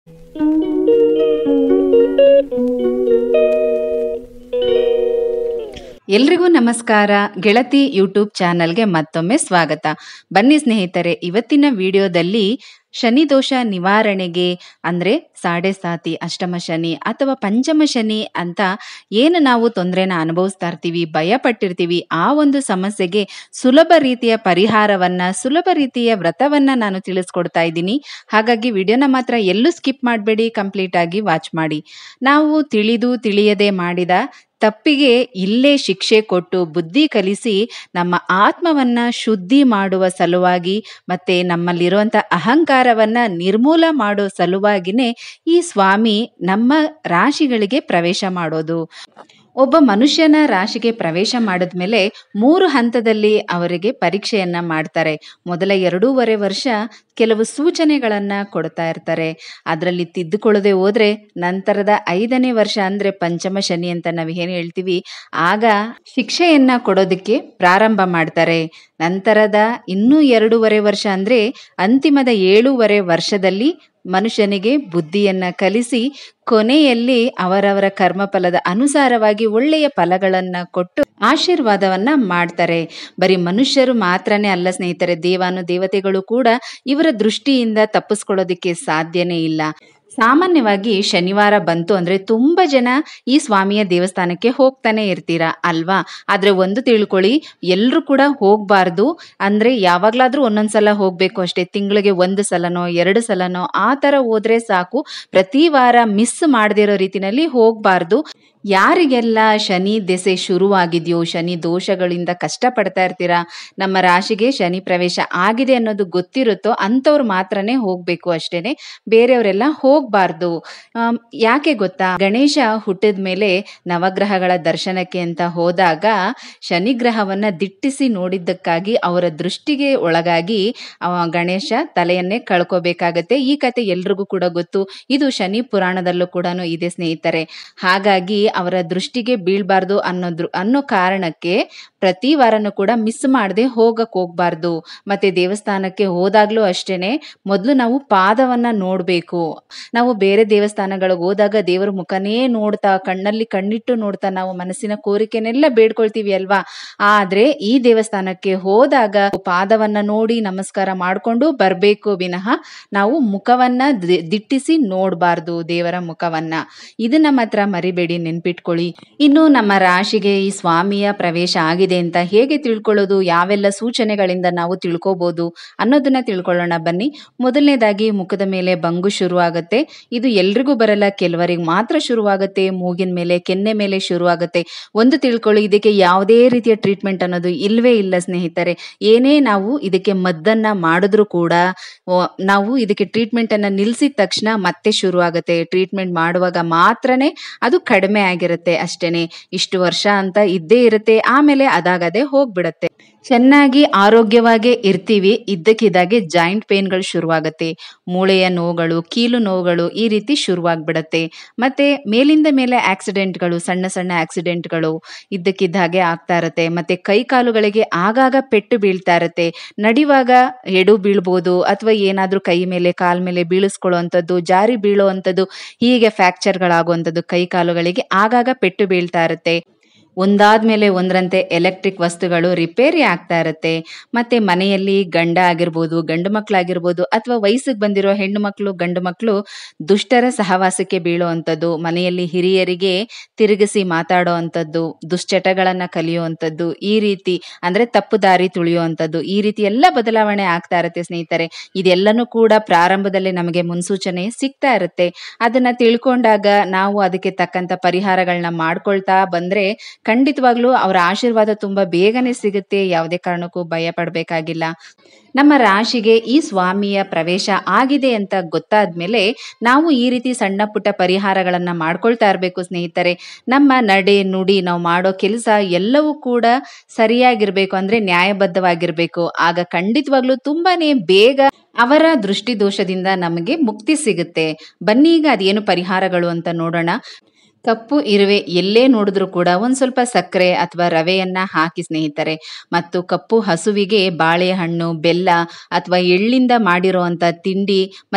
ಎಲ್ರಿಗೂ ನಮಸ್ಕಾರ ಗೆಳತಿ ಯೂಟ್ಯೂಬ್ ಚಾನಲ್ಗೆ ಮತ್ತೊಮ್ಮೆ ಸ್ವಾಗತ ಬನ್ನಿ ಸ್ನೇಹಿತರೆ ಇವತ್ತಿನ ವಿಡಿಯೋದಲ್ಲಿ ಶನಿ ದೋಷ ನಿವಾರಣೆಗೆ ಅಂದರೆ ಸಾಡೆ ಸಾತಿ ಅಷ್ಟಮ ಶನಿ ಅಥವಾ ಪಂಚಮ ಶನಿ ಅಂತ ಏನು ನಾವು ತೊಂದರೆನ ಅನುಭವಿಸ್ತಾ ಇರ್ತೀವಿ ಭಯ ಪಟ್ಟಿರ್ತೀವಿ ಆ ಒಂದು ಸಮಸ್ಯೆಗೆ ಸುಲಭ ರೀತಿಯ ಪರಿಹಾರವನ್ನ ಸುಲಭ ರೀತಿಯ ವ್ರತವನ್ನ ನಾನು ತಿಳಿಸ್ಕೊಡ್ತಾ ಇದ್ದೀನಿ ಹಾಗಾಗಿ ವಿಡಿಯೋನ ಮಾತ್ರ ಎಲ್ಲೂ ಸ್ಕಿಪ್ ಮಾಡಬೇಡಿ ಕಂಪ್ಲೀಟ್ ಆಗಿ ವಾಚ್ ಮಾಡಿ ನಾವು ತಿಳಿದು ತಿಳಿಯದೆ ಮಾಡಿದ ತಪ್ಪಿಗೆ ಇಲ್ಲೇ ಶಿಕ್ಷೆ ಕೊಟ್ಟು ಬುದ್ಧಿ ಕಲಿಸಿ ನಮ್ಮ ಆತ್ಮವನ್ನ ಶುದ್ಧಿ ಮಾಡುವ ಸಲುವಾಗಿ ಮತ್ತೆ ನಮ್ಮಲ್ಲಿರುವಂಥ ಅಹಂಕಾರವನ್ನ ನಿರ್ಮೂಲ ಮಾಡೋ ಸಲುವಾಗಿನೇ ಈ ಸ್ವಾಮಿ ನಮ್ಮ ರಾಶಿಗಳಿಗೆ ಪ್ರವೇಶ ಮಾಡೋದು ಒಬ್ಬ ಮನುಷ್ಯನ ರಾಶಿಗೆ ಪ್ರವೇಶ ಮಾಡಿದ್ಮೇಲೆ ಮೂರು ಹಂತದಲ್ಲಿ ಅವರಿಗೆ ಪರೀಕ್ಷೆಯನ್ನ ಮಾಡ್ತಾರೆ ಮೊದಲ ಎರಡೂವರೆ ವರ್ಷ ಕೆಲವು ಸೂಚನೆಗಳನ್ನ ಕೊಡ್ತಾ ಇರ್ತಾರೆ ಅದರಲ್ಲಿ ತಿದ್ದುಕೊಳ್ಳದೆ ಹೋದ್ರೆ ನಂತರದ ಐದನೇ ವರ್ಷ ಅಂದ್ರೆ ಪಂಚಮ ಶನಿ ಅಂತ ನಾವು ಏನು ಹೇಳ್ತೀವಿ ಆಗ ಶಿಕ್ಷೆಯನ್ನ ಕೊಡೋದಕ್ಕೆ ಪ್ರಾರಂಭ ಮಾಡ್ತಾರೆ ನಂತರದ ಇನ್ನೂ ಎರಡೂವರೆ ವರ್ಷ ಅಂದ್ರೆ ಅಂತಿಮದ ಏಳೂವರೆ ವರ್ಷದಲ್ಲಿ ಮನುಷ್ಯನಿಗೆ ಬುದ್ಧಿಯನ್ನ ಕಲಿಸಿ ಕೊನೆಯಲ್ಲಿ ಅವರವರ ಕರ್ಮಫಲದ ಅನುಸಾರವಾಗಿ ಒಳ್ಳೆಯ ಫಲಗಳನ್ನ ಕೊಟ್ಟು ಆಶೀರ್ವಾದವನ್ನ ಮಾಡ್ತಾರೆ ಬರೀ ಮನುಷ್ಯರು ಮಾತ್ರನೇ ಅಲ್ಲ ಸ್ನೇಹಿತರೆ ದೇವಾನು ದೇವತೆಗಳು ಕೂಡ ಇವರ ದೃಷ್ಟಿಯಿಂದ ತಪ್ಪಿಸ್ಕೊಳ್ಳೋದಿಕ್ಕೆ ಸಾಧ್ಯನೇ ಇಲ್ಲ ಸಾಮಾನ್ಯವಾಗಿ ಶನಿವಾರ ಬಂತು ಅಂದ್ರೆ ತುಂಬಾ ಜನ ಈ ಸ್ವಾಮಿಯ ದೇವಸ್ಥಾನಕ್ಕೆ ಹೋಗ್ತಾನೆ ಇರ್ತೀರಾ ಅಲ್ವಾ ಆದ್ರೆ ಒಂದು ತಿಳ್ಕೊಳ್ಳಿ ಎಲ್ರು ಕೂಡ ಹೋಗ್ಬಾರ್ದು ಅಂದ್ರೆ ಯಾವಾಗ್ಲಾದ್ರೂ ಒಂದೊಂದ್ಸಲ ಹೋಗ್ಬೇಕು ಅಷ್ಟೇ ತಿಂಗಳಿಗೆ ಒಂದು ಸಲನೋ ಎರಡು ಸಲನೋ ಆ ತರ ಹೋದ್ರೆ ಸಾಕು ಪ್ರತಿ ವಾರ ಮಿಸ್ ಮಾಡದಿರೋ ರೀತಿನಲ್ಲಿ ಹೋಗ್ಬಾರ್ದು ಯಾರಿಗೆಲ್ಲ ಶನಿ ದೆಸೆ ಶುರುವಾಗಿದೆಯೋ ಶನಿ ದೋಷಗಳಿಂದ ಕಷ್ಟಪಡ್ತಾ ಇರ್ತೀರಾ ನಮ್ಮ ರಾಶಿಗೆ ಶನಿ ಪ್ರವೇಶ ಆಗಿದೆ ಅನ್ನೋದು ಗೊತ್ತಿರುತ್ತೋ ಅಂಥವ್ರು ಮಾತ್ರನೇ ಹೋಗ್ಬೇಕು ಅಷ್ಟೇನೆ ಬೇರೆಯವರೆಲ್ಲ ಹೋಗ್ಬಾರ್ದು ಆಮ್, ಯಾಕೆ ಗೊತ್ತಾ ಗಣೇಶ ಹುಟ್ಟಿದ ಮೇಲೆ ನವಗ್ರಹಗಳ ದರ್ಶನಕ್ಕೆ ಅಂತ ಹೋದಾಗ ಶನಿ ಗ್ರಹವನ್ನ ದಿಟ್ಟಿಸಿ ನೋಡಿದ್ದಕ್ಕಾಗಿ ಅವರ ದೃಷ್ಟಿಗೆ ಒಳಗಾಗಿ ಅವ ಗಣೇಶ ತಲೆಯನ್ನೇ ಕಳ್ಕೋಬೇಕಾಗತ್ತೆ ಈ ಕತೆ ಎಲ್ರಿಗೂ ಕೂಡ ಗೊತ್ತು ಇದು ಶನಿ ಪುರಾಣದಲ್ಲೂ ಕೂಡ ಇದೆ ಸ್ನೇಹಿತರೆ ಹಾಗಾಗಿ ಅವರ ದೃಷ್ಟಿಗೆ ಬೀಳ್ಬಾರ್ದು ಅನ್ನೋದ್ರ ಅನ್ನೋ ಕಾರಣಕ್ಕೆ ಪ್ರತಿ ವಾರನೂ ಕೂಡ ಮಿಸ್ ಮಾಡದೆ ಹೋಗಕ್ ಹೋಗ್ಬಾರ್ದು ಮತ್ತೆ ದೇವಸ್ಥಾನಕ್ಕೆ ಹೋದಾಗ್ಲೂ ಅಷ್ಟೇನೆ ಮೊದಲು ನಾವು ಪಾದವನ್ನ ನೋಡ್ಬೇಕು ನಾವು ಬೇರೆ ದೇವಸ್ಥಾನಗಳಿಗೆ ಹೋದಾಗ ದೇವರ ಮುಖನೇ ನೋಡ್ತಾ ಕಣ್ಣಲ್ಲಿ ಕಣ್ಣಿಟ್ಟು ನೋಡ್ತಾ ನಾವು ಮನಸ್ಸಿನ ಕೋರಿಕೆನೆಲ್ಲ ಬೇಡ್ಕೊಳ್ತೀವಿ ಅಲ್ವಾ ಆದ್ರೆ ಈ ದೇವಸ್ಥಾನಕ್ಕೆ ಹೋದಾಗ ಪಾದವನ್ನ ನೋಡಿ ನಮಸ್ಕಾರ ಮಾಡ್ಕೊಂಡು ಬರ್ಬೇಕು ವಿನಃ ನಾವು ಮುಖವನ್ನ ದಿ- ದಿಟ್ಟಿಸಿ ನೋಡಬಾರ್ದು ದೇವರ ಮುಖವನ್ನ ಇದನ್ನ ಮಾತ್ರ ಮರಿಬೇಡಿ ನೆನ್ಪಿಟ್ಕೊಳ್ಳಿ ಇನ್ನು ನಮ್ಮ ರಾಶಿಗೆ ಈ ಸ್ವಾಮಿಯ ಪ್ರವೇಶ ಆಗಿದೆ ಅಂತ ಹೇಗೆ ತಿಳ್ಕೊಳ್ಳೋದು ಯಾವೆಲ್ಲ ಸೂಚನೆಗಳಿಂದ ನಾವು ತಿಳ್ಕೊಬಹುದು ಅನ್ನೋದನ್ನ ತಿಳ್ಕೊಳ್ಳೋಣ ಬನ್ನಿ ಮೊದಲನೇದಾಗಿ ಮುಖದ ಮೇಲೆ ಬಂಗು ಶುರುವಾಗುತ್ತೆ ಇದು ಎಲ್ರಿಗೂ ಬರಲ್ಲ ಕೆಲವರಿಗೆ ಮಾತ್ರ ಶುರುವಾಗುತ್ತೆ ಮೂಗಿನ ಮೇಲೆ ಕೆನ್ನೆ ಮೇಲೆ ಶುರುವಾಗುತ್ತೆ ಒಂದು ತಿಳ್ಕೊಳ್ಳಿ ಇದಕ್ಕೆ ಯಾವುದೇ ರೀತಿಯ ಟ್ರೀಟ್ಮೆಂಟ್ ಅನ್ನೋದು ಇಲ್ವೇ ಇಲ್ಲ ಸ್ನೇಹಿತರೆ ಏನೇ ನಾವು ಇದಕ್ಕೆ ಮದ್ದನ್ನ ಮಾಡಿದ್ರು ಕೂಡ ಓ, ನಾವು ಇದಕ್ಕೆ ಟ್ರೀಟ್ಮೆಂಟ್ ಅನ್ನ ನಿಲ್ಸಿದ ತಕ್ಷಣ ಮತ್ತೆ ಶುರುವಾಗುತ್ತೆ ಟ್ರೀಟ್ಮೆಂಟ್ ಮಾಡುವಾಗ ಮಾತ್ರನೇ ಅದು ಕಡಿಮೆ ಆಗಿರುತ್ತೆ ಅಷ್ಟೇನೆ ಇಷ್ಟು ವರ್ಷ ಅಂತ ಇದ್ದೇ ಇರುತ್ತೆ ಆಮೇಲೆ ಅದಾಗದೆ ಹೋಗ್ಬಿಡತ್ತೆ ಚೆನ್ನಾಗಿ ಆರೋಗ್ಯವಾಗೇ ಇರ್ತೀವಿ ಇದ್ದಕ್ಕಿದ್ದಾಗೆ ಜಾಯಿಂಟ್ ಪೇನ್ಗಳು ಶುರುವಾಗುತ್ತೆ ಮೂಳೆಯ ನೋವುಗಳು ಕೀಲು ನೋವುಗಳು ಈ ರೀತಿ ಶುರುವಾಗ್ಬಿಡತ್ತೆ ಮತ್ತೆ ಮೇಲಿಂದ ಮೇಲೆ ಆಕ್ಸಿಡೆಂಟ್ಗಳು ಸಣ್ಣ ಸಣ್ಣ ಆಕ್ಸಿಡೆಂಟ್ಗಳು ಇದ್ದಕ್ಕಿದ್ದ ಹಾಗೆ ಆಗ್ತಾ ಇರತ್ತೆ ಮತ್ತೆ ಕೈ ಕಾಲುಗಳಿಗೆ ಆಗಾಗ ಪೆಟ್ಟು ಬೀಳ್ತಾ ಇರತ್ತೆ ನಡಿವಾಗ ಎಡು ಬೀಳ್ಬೋದು ಅಥವಾ ಏನಾದ್ರೂ ಕೈ ಮೇಲೆ ಕಾಲ್ ಮೇಲೆ ಬೀಳಿಸ್ಕೊಳ್ಳುವಂಥದ್ದು ಜಾರಿ ಬೀಳುವಂಥದ್ದು ಹೀಗೆ ಫ್ರಾಕ್ಚರ್ಗಳಾಗುವಂಥದ್ದು ಕೈ ಕಾಲುಗಳಿಗೆ ಆಗಾಗ ಪೆಟ್ಟು ಬೀಳ್ತಾ ಇರುತ್ತೆ ಒಂದಾದ್ಮೇಲೆ ಒಂದರಂತೆ ಎಲೆಕ್ಟ್ರಿಕ್ ವಸ್ತುಗಳು ರಿಪೇರಿ ಆಗ್ತಾ ಇರುತ್ತೆ ಮತ್ತೆ ಮನೆಯಲ್ಲಿ ಗಂಡ ಆಗಿರ್ಬೋದು ಗಂಡು ಮಕ್ಕಳಾಗಿರ್ಬೋದು ಅಥವಾ ವಯಸ್ಸಿಗೆ ಬಂದಿರೋ ಹೆಣ್ಣು ಮಕ್ಕಳು ಗಂಡು ಮಕ್ಕಳು ದುಷ್ಟರ ಸಹವಾಸಕ್ಕೆ ಬೀಳುವಂಥದ್ದು ಮನೆಯಲ್ಲಿ ಹಿರಿಯರಿಗೆ ತಿರುಗಿಸಿ ಮಾತಾಡೋ ಅಂಥದ್ದು ದುಶ್ಚಟಗಳನ್ನ ಕಲಿಯುವಂಥದ್ದು ಈ ರೀತಿ ಅಂದ್ರೆ ತಪ್ಪು ದಾರಿ ತುಳಿಯುವಂಥದ್ದು ಈ ರೀತಿ ಎಲ್ಲ ಬದಲಾವಣೆ ಆಗ್ತಾ ಇರುತ್ತೆ ಸ್ನೇಹಿತರೆ ಇದೆಲ್ಲನೂ ಕೂಡ ಪ್ರಾರಂಭದಲ್ಲಿ ನಮಗೆ ಮುನ್ಸೂಚನೆ ಸಿಗ್ತಾ ಇರುತ್ತೆ ಅದನ್ನ ತಿಳ್ಕೊಂಡಾಗ ನಾವು ಅದಕ್ಕೆ ತಕ್ಕಂತ ಪರಿಹಾರಗಳನ್ನ ಮಾಡ್ಕೊಳ್ತಾ ಬಂದ್ರೆ ಖಂಡಿತವಾಗ್ಲೂ ಅವರ ಆಶೀರ್ವಾದ ತುಂಬಾ ಬೇಗನೆ ಸಿಗುತ್ತೆ ಯಾವುದೇ ಕಾರಣಕ್ಕೂ ಭಯ ಪಡಬೇಕಾಗಿಲ್ಲ ನಮ್ಮ ರಾಶಿಗೆ ಈ ಸ್ವಾಮಿಯ ಪ್ರವೇಶ ಆಗಿದೆ ಅಂತ ಗೊತ್ತಾದ್ಮೇಲೆ ನಾವು ಈ ರೀತಿ ಸಣ್ಣ ಪುಟ್ಟ ಪರಿಹಾರಗಳನ್ನ ಮಾಡ್ಕೊಳ್ತಾ ಇರಬೇಕು ಸ್ನೇಹಿತರೆ ನಮ್ಮ ನಡೆ ನುಡಿ ನಾವು ಮಾಡೋ ಕೆಲಸ ಎಲ್ಲವೂ ಕೂಡ ಸರಿಯಾಗಿರ್ಬೇಕು ಅಂದ್ರೆ ನ್ಯಾಯಬದ್ಧವಾಗಿರ್ಬೇಕು ಆಗ ಖಂಡಿತವಾಗ್ಲೂ ತುಂಬಾನೇ ಬೇಗ ಅವರ ದೃಷ್ಟಿ ದೋಷದಿಂದ ನಮಗೆ ಮುಕ್ತಿ ಸಿಗುತ್ತೆ ಬನ್ನಿ ಈಗ ಅದೇನು ಪರಿಹಾರಗಳು ಅಂತ ನೋಡೋಣ ಕಪ್ಪು ಇರುವೆ ಎಲ್ಲೇ ನೋಡಿದ್ರು ಕೂಡ ಒಂದ್ ಸ್ವಲ್ಪ ಸಕ್ಕರೆ ಅಥವಾ ರವೆಯನ್ನ ಹಾಕಿ ಸ್ನೇಹಿತರೆ ಮತ್ತು ಕಪ್ಪು ಹಸುವಿಗೆ ಬಾಳೆಹಣ್ಣು ಬೆಲ್ಲ ಅಥವಾ ಎಳ್ಳಿಂದ ಮಾಡಿರುವಂತ ತಿಂಡಿ ಮತ್ತೆ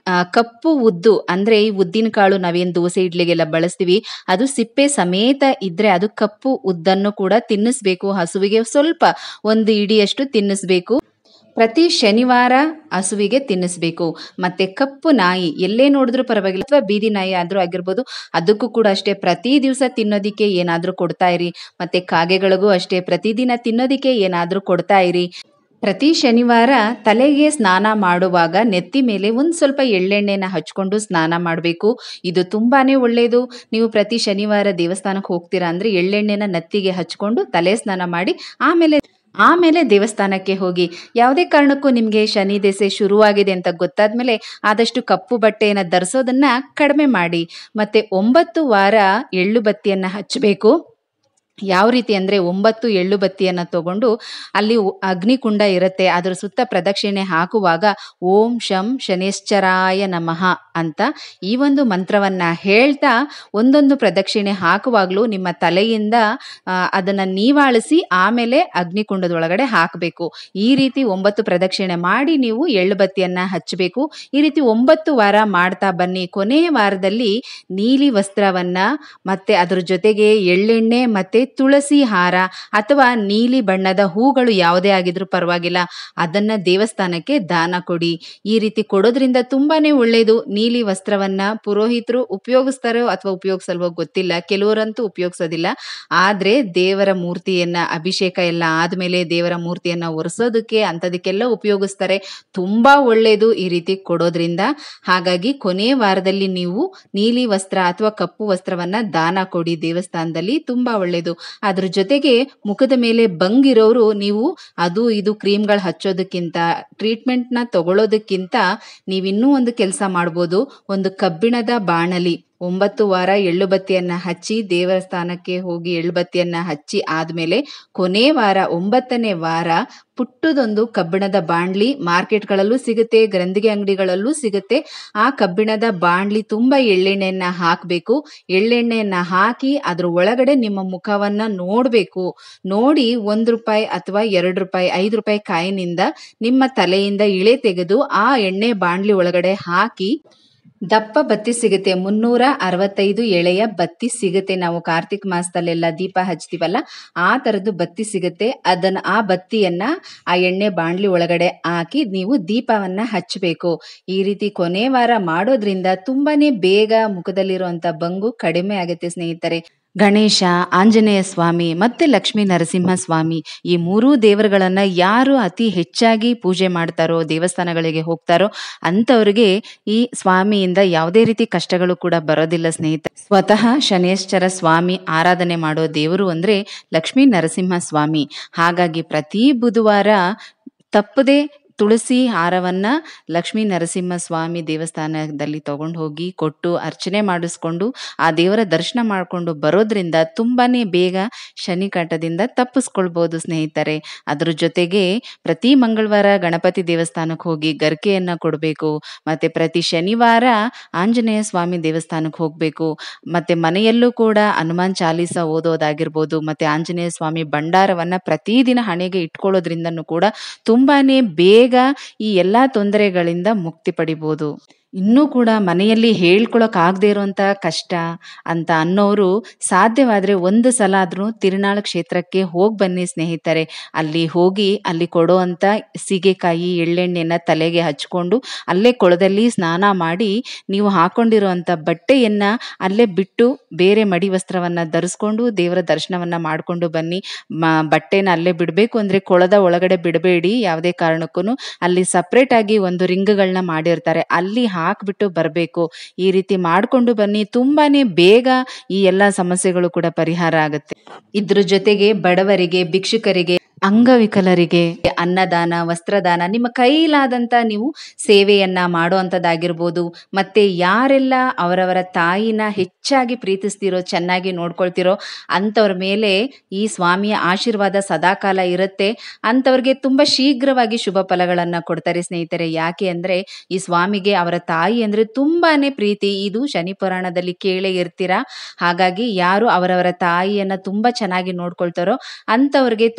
ಆ, ಕಪ್ಪು ಉದ್ದು ಅಂದ್ರೆ ಈ ಉದ್ದಿನ ಕಾಳು ನಾವೇನ್ ದೋಸೆ ಇಡ್ಲಿಗೆಲ್ಲ ಬಳಸ್ತೀವಿ ಅದು ಸಿಪ್ಪೆ ಸಮೇತ ಇದ್ರೆ ಅದು ಕಪ್ಪು ಉದ್ದನ್ನು ಕೂಡ ತಿನ್ನಿಸ್ಬೇಕು ಹಸುವಿಗೆ ಸ್ವಲ್ಪ ಒಂದು ಇಡಿಯಷ್ಟು ತಿನ್ನಿಸ್ಬೇಕು ಪ್ರತಿ ಶನಿವಾರ ಹಸುವಿಗೆ ತಿನ್ನಿಸ್ಬೇಕು ಮತ್ತೆ ಕಪ್ಪು ನಾಯಿ ಎಲ್ಲೇ ನೋಡಿದ್ರು ಪರವಾಗಿಲ್ಲ ಅಥವಾ ಬೀದಿ ನಾಯಿ ಆದ್ರೂ ಆಗಿರ್ಬೋದು ಅದಕ್ಕೂ ಕೂಡ ಅಷ್ಟೇ ಪ್ರತಿ ದಿವಸ ತಿನ್ನೋದಿಕ್ಕೆ ಏನಾದ್ರೂ ಕೊಡ್ತಾ ಇರಿ ಮತ್ತೆ ಕಾಗೆಗಳಿಗೂ ಅಷ್ಟೇ ಪ್ರತಿದಿನ ತಿನ್ನೋದಿಕ್ಕೆ ಏನಾದ್ರೂ ಕೊಡ್ತಾ ಇರಿ ಪ್ರತಿ ಶನಿವಾರ ತಲೆಗೆ ಸ್ನಾನ ಮಾಡುವಾಗ ನೆತ್ತಿ ಮೇಲೆ ಒಂದು ಸ್ವಲ್ಪ ಎಳ್ಳೆಣ್ಣೆನ ಹಚ್ಕೊಂಡು ಸ್ನಾನ ಮಾಡಬೇಕು ಇದು ತುಂಬಾನೇ ಒಳ್ಳೆಯದು ನೀವು ಪ್ರತಿ ಶನಿವಾರ ದೇವಸ್ಥಾನಕ್ಕೆ ಹೋಗ್ತೀರಾ ಅಂದ್ರೆ ಎಳ್ಳೆಣ್ಣೆನ ನೆತ್ತಿಗೆ ಹಚ್ಕೊಂಡು ತಲೆ ಸ್ನಾನ ಮಾಡಿ ಆಮೇಲೆ ಆಮೇಲೆ ದೇವಸ್ಥಾನಕ್ಕೆ ಹೋಗಿ ಯಾವುದೇ ಕಾರಣಕ್ಕೂ ನಿಮಗೆ ಶನಿ ದೆಸೆ ಶುರುವಾಗಿದೆ ಅಂತ ಗೊತ್ತಾದ್ಮೇಲೆ ಆದಷ್ಟು ಕಪ್ಪು ಬಟ್ಟೆಯನ್ನು ಧರಿಸೋದನ್ನ ಕಡಿಮೆ ಮಾಡಿ ಮತ್ತೆ ಒಂಬತ್ತು ವಾರ ಎಳ್ಳು ಬತ್ತಿಯನ್ನ ಹಚ್ಚಬೇಕು ಯಾವ ರೀತಿ ಅಂದರೆ ಒಂಬತ್ತು ಎಳ್ಳು ಬತ್ತಿಯನ್ನು ತಗೊಂಡು ಅಲ್ಲಿ ಉ- ಅಗ್ನಿಕುಂಡ ಇರುತ್ತೆ ಅದರ ಸುತ್ತ ಪ್ರದಕ್ಷಿಣೆ ಹಾಕುವಾಗ ಓಂ ಶಂ ಶನೇಶ್ಚರಾಯ ನಮಃ ಅಂತ ಈ ಒಂದು ಮಂತ್ರವನ್ನ ಹೇಳ್ತಾ ಒಂದೊಂದು ಪ್ರದಕ್ಷಿಣೆ ಹಾಕುವಾಗಲೂ ನಿಮ್ಮ ತಲೆಯಿಂದ ಆ, ಅದನ್ನ ನೀವಾಳಿಸಿ ಆಮೇಲೆ ಅಗ್ನಿಕುಂಡದೊಳಗಡೆ ಹಾಕಬೇಕು ಈ ರೀತಿ ಒಂಬತ್ತು ಪ್ರದಕ್ಷಿಣೆ ಮಾಡಿ ನೀವು ಎಳ್ಳು ಬತ್ತಿಯನ್ನ ಹಚ್ಚಬೇಕು ಈ ರೀತಿ ಒಂಬತ್ತು ವಾರ ಮಾಡ್ತಾ ಬನ್ನಿ ಕೊನೆಯ ವಾರದಲ್ಲಿ ನೀಲಿ ವಸ್ತ್ರವನ್ನ ಮತ್ತೆ ಅದ್ರ ಜೊತೆಗೆ ಎಳ್ಳೆಣ್ಣೆ ಮತ್ತೆ ತುಳಸಿ ಹಾರ ಅಥವಾ ನೀಲಿ ಬಣ್ಣದ ಹೂಗಳು ಯಾವುದೇ ಆಗಿದ್ರೂ ಪರವಾಗಿಲ್ಲ ಅದನ್ನ ದೇವಸ್ಥಾನಕ್ಕೆ ದಾನ ಕೊಡಿ ಈ ರೀತಿ ಕೊಡೋದ್ರಿಂದ ತುಂಬಾನೇ ಒಳ್ಳೆಯದು ನೀಲಿ ವಸ್ತ್ರವನ್ನ ಪುರೋಹಿತರು ಉಪಯೋಗಿಸ್ತಾರೋ ಅಥವಾ ಉಪಯೋಗಿಸಲ್ವೋ ಗೊತ್ತಿಲ್ಲ ಕೆಲವರಂತೂ ಉಪಯೋಗಿಸೋದಿಲ್ಲ ಆದ್ರೆ ದೇವರ ಮೂರ್ತಿಯನ್ನ ಅಭಿಷೇಕ ಎಲ್ಲ ಆದ್ಮೇಲೆ ದೇವರ ಮೂರ್ತಿಯನ್ನ ಒರೆಸೋದಕ್ಕೆ ಅಂಥದಕ್ಕೆಲ್ಲ ಉಪಯೋಗಿಸ್ತಾರೆ ತುಂಬಾ ಒಳ್ಳೆಯದು ಈ ರೀತಿ ಕೊಡೋದ್ರಿಂದ ಹಾಗಾಗಿ ಕೊನೆ ವಾರದಲ್ಲಿ ನೀವು ನೀಲಿ ವಸ್ತ್ರ ಅಥವಾ ಕಪ್ಪು ವಸ್ತ್ರವನ್ನ ದಾನ ಕೊಡಿ ದೇವಸ್ಥಾನದಲ್ಲಿ ತುಂಬಾ ಒಳ್ಳೆಯದು ಅದ್ರ ಜೊತೆಗೆ ಮುಖದ ಮೇಲೆ ಬಂಗಿರೋರು ನೀವು ಅದು ಇದು ಕ್ರೀಮ್ಗಳು ಹಚ್ಚೋದಕ್ಕಿಂತ ಟ್ರೀಟ್ಮೆಂಟ್ನ ತಗೊಳ್ಳೋದಕ್ಕಿಂತ ನೀವಿನ್ನೂ ಒಂದು ಕೆಲಸ ಮಾಡ್ಬೋದು ಒಂದು ಕಬ್ಬಿಣದ ಬಾಣಲಿ ಒಂಬತ್ತು ವಾರ ಎಳ್ಳು ಬತ್ತಿಯನ್ನ ಹಚ್ಚಿ ದೇವಸ್ಥಾನಕ್ಕೆ ಹೋಗಿ ಎಳ್ಳು ಬತ್ತಿಯನ್ನ ಹಚ್ಚಿ ಆದ್ಮೇಲೆ ಕೊನೆ ವಾರ ಒಂಬತ್ತನೇ ವಾರ ಪುಟ್ಟದೊಂದು ಕಬ್ಬಿಣದ ಬಾಣ್ಲಿ ಮಾರ್ಕೆಟ್ಗಳಲ್ಲೂ ಸಿಗುತ್ತೆ ಗ್ರಂಥಿಗೆ ಅಂಗಡಿಗಳಲ್ಲೂ ಸಿಗುತ್ತೆ ಆ ಕಬ್ಬಿಣದ ಬಾಣ್ಲಿ ತುಂಬಾ ಎಳ್ಳೆಣ್ಣೆಯನ್ನ ಹಾಕಬೇಕು ಎಳ್ಳೆಣ್ಣೆಯನ್ನ ಹಾಕಿ ಅದ್ರ ಒಳಗಡೆ ನಿಮ್ಮ ಮುಖವನ್ನ ನೋಡ್ಬೇಕು ನೋಡಿ ಒಂದ್ ರೂಪಾಯಿ ಅಥವಾ ಎರಡು ರೂಪಾಯಿ ಐದು ರೂಪಾಯಿ ಕಾಯಿನಿಂದ ನಿಮ್ಮ ತಲೆಯಿಂದ ಇಳೆ ತೆಗೆದು ಆ ಎಣ್ಣೆ ಬಾಣ್ಲಿ ಒಳಗಡೆ ಹಾಕಿ ದಪ್ಪ ಬತ್ತಿ ಸಿಗುತ್ತೆ ಮುನ್ನೂರ ಅರವತ್ತೈದು ಎಳೆಯ ಬತ್ತಿ ಸಿಗುತ್ತೆ ನಾವು ಕಾರ್ತಿಕ್ ಮಾಸದಲ್ಲೆಲ್ಲ ದೀಪ ಹಚ್ತೀವಲ್ಲ ಆ ಥರದ್ದು ಬತ್ತಿ ಸಿಗುತ್ತೆ ಅದನ್ನ ಆ ಬತ್ತಿಯನ್ನ ಆ ಎಣ್ಣೆ ಬಾಣ್ಲಿ ಒಳಗಡೆ ಹಾಕಿ ನೀವು ದೀಪವನ್ನ ಹಚ್ಚಬೇಕು ಈ ರೀತಿ ಕೊನೆ ವಾರ ಮಾಡೋದ್ರಿಂದ ತುಂಬಾನೇ ಬೇಗ ಮುಖದಲ್ಲಿರುವಂತ ಬಂಗು ಕಡಿಮೆ ಆಗುತ್ತೆ ಸ್ನೇಹಿತರೆ ಗಣೇಶ ಆಂಜನೇಯ ಸ್ವಾಮಿ ಮತ್ತೆ ಲಕ್ಷ್ಮೀ ನರಸಿಂಹ ಸ್ವಾಮಿ ಈ ಮೂರೂ ದೇವರುಗಳನ್ನ ಯಾರು ಅತಿ ಹೆಚ್ಚಾಗಿ ಪೂಜೆ ಮಾಡ್ತಾರೋ ದೇವಸ್ಥಾನಗಳಿಗೆ ಹೋಗ್ತಾರೋ ಅಂಥವ್ರಿಗೆ ಈ ಸ್ವಾಮಿಯಿಂದ ಯಾವುದೇ ರೀತಿ ಕಷ್ಟಗಳು ಕೂಡ ಬರೋದಿಲ್ಲ ಸ್ನೇಹಿತ ಸ್ವತಃ ಶನೇಶ್ವರ ಸ್ವಾಮಿ ಆರಾಧನೆ ಮಾಡೋ ದೇವರು ಅಂದ್ರೆ ಲಕ್ಷ್ಮೀ ನರಸಿಂಹ ಸ್ವಾಮಿ ಹಾಗಾಗಿ ಪ್ರತಿ ಬುಧವಾರ ತಪ್ಪದೆ ತುಳಸಿ ಹಾರವನ್ನ ಲಕ್ಷ್ಮೀ ನರಸಿಂಹ ಸ್ವಾಮಿ ದೇವಸ್ಥಾನದಲ್ಲಿ ತಗೊಂಡು ಹೋಗಿ ಕೊಟ್ಟು ಅರ್ಚನೆ ಮಾಡಿಸ್ಕೊಂಡು ಆ ದೇವರ ದರ್ಶನ ಮಾಡಿಕೊಂಡು ಬರೋದ್ರಿಂದ ತುಂಬಾನೇ ಬೇಗ ಶನಿ ಕಾಟದಿಂದ ತಪ್ಪಿಸ್ಕೊಳ್ಬೋದು ಸ್ನೇಹಿತರೆ ಅದ್ರ ಜೊತೆಗೆ ಪ್ರತಿ ಮಂಗಳವಾರ ಗಣಪತಿ ದೇವಸ್ಥಾನಕ್ಕೆ ಹೋಗಿ ಗರ್ಕೆಯನ್ನ ಕೊಡಬೇಕು ಮತ್ತೆ ಪ್ರತಿ ಶನಿವಾರ ಆಂಜನೇಯ ಸ್ವಾಮಿ ದೇವಸ್ಥಾನಕ್ಕೆ ಹೋಗಬೇಕು ಮತ್ತೆ ಮನೆಯಲ್ಲೂ ಕೂಡ ಹನುಮಾನ್ ಚಾಲೀಸ ಓದೋದಾಗಿರ್ಬೋದು ಮತ್ತೆ ಆಂಜನೇಯ ಸ್ವಾಮಿ ಭಂಡಾರವನ್ನ ಪ್ರತಿದಿನ ಹಣೆಗೆ ಇಟ್ಕೊಳ್ಳೋದ್ರಿಂದನೂ ಕೂಡ ತುಂಬಾನೇ ಬೇಗ ಈ ಎಲ್ಲಾ ತೊಂದರೆಗಳಿಂದ ಮುಕ್ತಿ ಪಡಿಬೋದು ಇನ್ನೂ ಕೂಡ ಮನೆಯಲ್ಲಿ ಹೇಳ್ಕೊಳಕ್ ಆಗದೆ ಇರುವಂತ ಕಷ್ಟ ಅಂತ ಅನ್ನೋರು ಸಾಧ್ಯವಾದ್ರೆ ಒಂದು ಸಲ ಆದ್ರೂ ತಿರುನಾಳ ಕ್ಷೇತ್ರಕ್ಕೆ ಹೋಗ್ ಬನ್ನಿ ಸ್ನೇಹಿತರೆ ಅಲ್ಲಿ ಹೋಗಿ ಅಲ್ಲಿ ಕೊಡೋವಂತ ಸೀಗೆಕಾಯಿ ಎಳ್ಳೆಣ್ಣೆನ ತಲೆಗೆ ಹಚ್ಕೊಂಡು ಅಲ್ಲೇ ಕೊಳದಲ್ಲಿ ಸ್ನಾನ ಮಾಡಿ ನೀವು ಹಾಕೊಂಡಿರುವಂತ ಬಟ್ಟೆಯನ್ನ ಅಲ್ಲೇ ಬಿಟ್ಟು ಬೇರೆ ಮಡಿ ವಸ್ತ್ರವನ್ನ ಧರಿಸ್ಕೊಂಡು ದೇವರ ದರ್ಶನವನ್ನ ಮಾಡ್ಕೊಂಡು ಬನ್ನಿ ಮ ಬಟ್ಟೆನ ಅಲ್ಲೇ ಬಿಡಬೇಕು ಅಂದ್ರೆ ಕೊಳದ ಒಳಗಡೆ ಬಿಡಬೇಡಿ ಯಾವುದೇ ಕಾರಣಕ್ಕೂ ಅಲ್ಲಿ ಸಪ್ರೇಟ್ ಆಗಿ ಒಂದು ರಿಂಗ್ಗಳನ್ನ ಮಾಡಿರ್ತಾರೆ ಅಲ್ಲಿ ಹಾಕ್ಬಿಟ್ಟು ಬರಬೇಕು ಈ ರೀತಿ ಮಾಡ್ಕೊಂಡು ಬನ್ನಿ ತುಂಬಾನೇ ಬೇಗ ಈ ಎಲ್ಲಾ ಸಮಸ್ಯೆಗಳು ಕೂಡ ಪರಿಹಾರ ಆಗುತ್ತೆ ಇದ್ರ ಜೊತೆಗೆ ಬಡವರಿಗೆ ಭಿಕ್ಷುಕರಿಗೆ ಅಂಗವಿಕಲರಿಗೆ ಅನ್ನದಾನ ವಸ್ತ್ರದಾನ ನಿಮ್ಮ ಕೈಲಾದಂತ ನೀವು ಸೇವೆಯನ್ನ ಮಾಡುವಂಥದ್ದಾಗಿರ್ಬೋದು ಮತ್ತೆ ಯಾರೆಲ್ಲ ಅವರವರ ತಾಯಿನ ಹೆಚ್ಚಾಗಿ ಪ್ರೀತಿಸ್ತಿರೋ ಚೆನ್ನಾಗಿ ನೋಡ್ಕೊಳ್ತಿರೋ ಅಂಥವ್ರ ಮೇಲೆ ಈ ಸ್ವಾಮಿಯ ಆಶೀರ್ವಾದ ಸದಾಕಾಲ ಇರುತ್ತೆ ಅಂಥವ್ರಿಗೆ ತುಂಬ ಶೀಘ್ರವಾಗಿ ಶುಭ ಫಲಗಳನ್ನು ಕೊಡ್ತಾರೆ ಸ್ನೇಹಿತರೆ ಯಾಕೆ ಅಂದರೆ ಈ ಸ್ವಾಮಿಗೆ ಅವರ ತಾಯಿ ಅಂದರೆ ತುಂಬಾನೇ ಪ್ರೀತಿ ಇದು ಶನಿ ಪುರಾಣದಲ್ಲಿ ಕೇಳೇ ಇರ್ತೀರಾ ಹಾಗಾಗಿ ಯಾರು ಅವರವರ ತಾಯಿಯನ್ನ ತುಂಬ ಚೆನ್ನಾಗಿ ನೋಡ್ಕೊಳ್ತಾರೋ ಅಂಥವ್ರಿಗೆ ತುಂಬ ಬೇಗ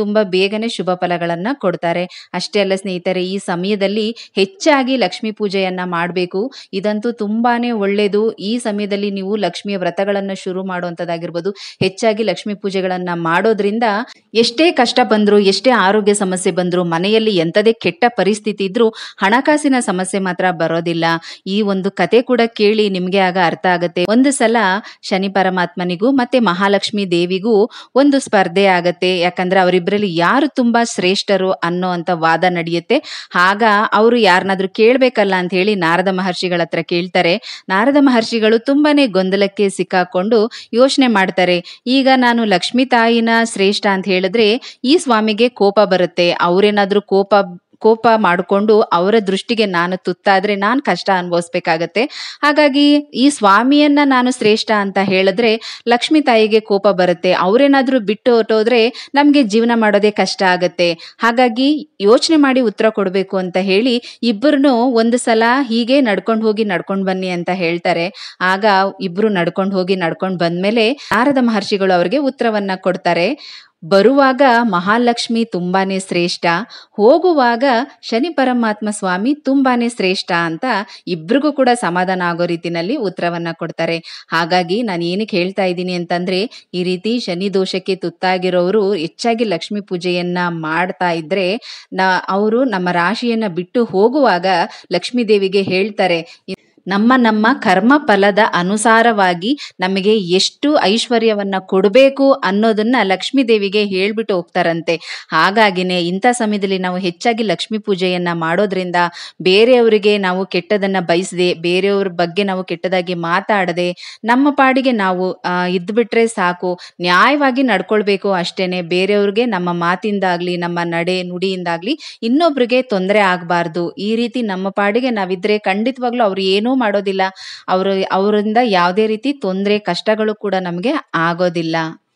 ಬೇಗನೆ ಶುಭ ಫಲಗಳನ್ನ ಕೊಡ್ತಾರೆ ಅಷ್ಟೇ ಅಲ್ಲ ಸ್ನೇಹಿತರೆ ಈ ಸಮಯದಲ್ಲಿ ಹೆಚ್ಚಾಗಿ ಲಕ್ಷ್ಮೀ ಪೂಜೆಯನ್ನ ಮಾಡಬೇಕು ಇದಂತೂ ತುಂಬಾನೇ ಒಳ್ಳೆಯದು ಈ ಸಮಯದಲ್ಲಿ ನೀವು ಲಕ್ಷ್ಮಿಯ ವ್ರತಗಳನ್ನ ಶುರು ಮಾಡುವಂಥದ್ದಾಗಿರ್ಬೋದು ಹೆಚ್ಚಾಗಿ ಲಕ್ಷ್ಮೀ ಪೂಜೆಗಳನ್ನ ಮಾಡೋದ್ರಿಂದ ಎಷ್ಟೇ ಕಷ್ಟ ಬಂದ್ರು ಎಷ್ಟೇ ಆರೋಗ್ಯ ಸಮಸ್ಯೆ ಬಂದ್ರು ಮನೆಯಲ್ಲಿ ಎಂಥದೇ ಕೆಟ್ಟ ಪರಿಸ್ಥಿತಿ ಇದ್ರೂ ಹಣಕಾಸಿನ ಸಮಸ್ಯೆ ಮಾತ್ರ ಬರೋದಿಲ್ಲ ಈ ಒಂದು ಕತೆ ಕೂಡ ಕೇಳಿ ನಿಮ್ಗೆ ಆಗ ಅರ್ಥ ಆಗತ್ತೆ ಒಂದು ಸಲ ಶನಿ ಪರಮಾತ್ಮನಿಗೂ ಮತ್ತೆ ಮಹಾಲಕ್ಷ್ಮಿ ದೇವಿಗೂ ಒಂದು ಸ್ಪರ್ಧೆ ಆಗತ್ತೆ ಯಾಕಂದ್ರೆ ಅವರಿಬ್ಬರಲ್ಲಿ ಯಾರು ತುಂಬಾ ಶ್ರೇಷ್ಠರು ಅನ್ನೋ ಅಂತ ವಾದ ನಡೆಯುತ್ತೆ ಆಗ ಅವರು ಯಾರನ್ನಾದ್ರೂ ಕೇಳ್ಬೇಕಲ್ಲ ಅಂತ ಹೇಳಿ ನಾರದ ಮಹರ್ಷಿಗಳ ಹತ್ರ ಕೇಳ್ತಾರೆ ನಾರದ ಮಹರ್ಷಿಗಳು ತುಂಬಾನೇ ಗೊಂದಲಕ್ಕೆ ಸಿಕ್ಕಾಕೊಂಡು ಯೋಚನೆ ಮಾಡ್ತಾರೆ ಈಗ ನಾನು ಲಕ್ಷ್ಮೀ ತಾಯಿನ ಶ್ರೇಷ್ಠ ಅಂತ ಹೇಳಿದ್ರೆ ಈ ಸ್ವಾಮಿಗೆ ಕೋಪ ಬರುತ್ತೆ ಅವ್ರೇನಾದ್ರೂ ಕೋಪ ಕೋಪ ಮಾಡಿಕೊಂಡು ಅವರ ದೃಷ್ಟಿಗೆ ನಾನು ತುತ್ತಾದ್ರೆ ನಾನು ಕಷ್ಟ ಅನುಭವಿಸ್ಬೇಕಾಗತ್ತೆ ಹಾಗಾಗಿ ಈ ಸ್ವಾಮಿಯನ್ನ ನಾನು ಶ್ರೇಷ್ಠ ಅಂತ ಹೇಳಿದ್ರೆ ಲಕ್ಷ್ಮೀ ತಾಯಿಗೆ ಕೋಪ ಬರುತ್ತೆ ಅವರೇನಾದ್ರೂ ಬಿಟ್ಟು ಹೊಟ್ಟೋದ್ರೆ ನಮಗೆ ಜೀವನ ಮಾಡೋದೇ ಕಷ್ಟ ಆಗತ್ತೆ ಹಾಗಾಗಿ ಯೋಚನೆ ಮಾಡಿ ಉತ್ತರ ಕೊಡಬೇಕು ಅಂತ ಹೇಳಿ ಇಬ್ಬರನ್ನು ಒಂದು ಸಲ ಹೀಗೆ ನಡ್ಕೊಂಡು ಹೋಗಿ ನಡ್ಕೊಂಡು ಬನ್ನಿ ಅಂತ ಹೇಳ್ತಾರೆ ಆಗ ಇಬ್ರು ನಡ್ಕೊಂಡು ಹೋಗಿ ನಡ್ಕೊಂಡು ಬಂದ್ಮೇಲೆ ನಾರದ ಮಹರ್ಷಿಗಳು ಅವರಿಗೆ ಉತ್ತರವನ್ನ ಕೊಡ್ತಾರೆ ಬರುವಾಗ ಮಹಾಲಕ್ಷ್ಮಿ ತುಂಬಾನೇ ಶ್ರೇಷ್ಠ ಹೋಗುವಾಗ ಶನಿ ಪರಮಾತ್ಮ ಸ್ವಾಮಿ ತುಂಬಾನೇ ಶ್ರೇಷ್ಠ ಅಂತ ಇಬ್ರಿಗೂ ಕೂಡ ಸಮಾಧಾನ ಆಗೋ ರೀತಿನಲ್ಲಿ ಉತ್ತರವನ್ನ ಕೊಡ್ತಾರೆ ಹಾಗಾಗಿ ನಾನು ಏನಕ್ಕೆ ಹೇಳ್ತಾ ಇದ್ದೀನಿ ಅಂತಂದ್ರೆ ಈ ರೀತಿ ಶನಿ ದೋಷಕ್ಕೆ ತುತ್ತಾಗಿರೋರು ಹೆಚ್ಚಾಗಿ ಲಕ್ಷ್ಮೀ ಪೂಜೆಯನ್ನ ಮಾಡ್ತಾ ಇದ್ರೆ ನಾ ಅವರು ನಮ್ಮ ರಾಶಿಯನ್ನ ಬಿಟ್ಟು ಹೋಗುವಾಗ ಲಕ್ಷ್ಮೀ ದೇವಿಗೆ ಹೇಳ್ತಾರೆ ನಮ್ಮ ನಮ್ಮ ಕರ್ಮ ಫಲದ ಅನುಸಾರವಾಗಿ ನಮಗೆ ಎಷ್ಟು ಐಶ್ವರ್ಯವನ್ನ ಕೊಡಬೇಕು ಅನ್ನೋದನ್ನ ಲಕ್ಷ್ಮೀ ದೇವಿಗೆ ಹೇಳ್ಬಿಟ್ಟು ಹೋಗ್ತಾರಂತೆ ಹಾಗಾಗಿನೇ ಇಂಥ ಸಮಯದಲ್ಲಿ ನಾವು ಹೆಚ್ಚಾಗಿ ಲಕ್ಷ್ಮೀ ಪೂಜೆಯನ್ನ ಮಾಡೋದ್ರಿಂದ ಬೇರೆಯವರಿಗೆ ನಾವು ಕೆಟ್ಟದನ್ನ ಬಯಸದೆ ಬೇರೆಯವ್ರ ಬಗ್ಗೆ ನಾವು ಕೆಟ್ಟದಾಗಿ ಮಾತಾಡದೆ ನಮ್ಮ ಪಾಡಿಗೆ ನಾವು ಇದ್ಬಿಟ್ರೆ ಸಾಕು ನ್ಯಾಯವಾಗಿ ನಡ್ಕೊಳ್ಬೇಕು ಅಷ್ಟೇನೆ ಬೇರೆಯವ್ರಿಗೆ ನಮ್ಮ ಮಾತಿಂದಾಗ್ಲಿ ನಮ್ಮ ನಡೆ ನುಡಿಯಿಂದಾಗ್ಲಿ ಇನ್ನೊಬ್ರಿಗೆ ತೊಂದರೆ ಆಗಬಾರ್ದು ಈ ರೀತಿ ನಮ್ಮ ಪಾಡಿಗೆ ನಾವಿದ್ರೆ ಖಂಡಿತವಾಗ್ಲೂ ಅವ್ರು ಏನೂ ಮಾಡೋದಿಲ್ಲ ಅವರು ಅವರಿಂದ ಯಾವುದೇ ರೀತಿ ತೊಂದರೆ ಕಷ್ಟಗಳು ಕೂಡ ನಮಗೆ ಆಗೋದಿಲ್ಲ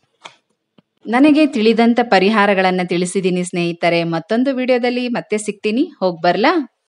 ನನಗೆ ತಿಳಿದಂತ ಪರಿಹಾರಗಳನ್ನ ತಿಳಿಸಿದ್ದೀನಿ ಸ್ನೇಹಿತರೆ ಮತ್ತೊಂದು ವಿಡಿಯೋದಲ್ಲಿ ಮತ್ತೆ ಸಿಗ್ತೀನಿ ಹೋಗ್ಬರ್ಲಾ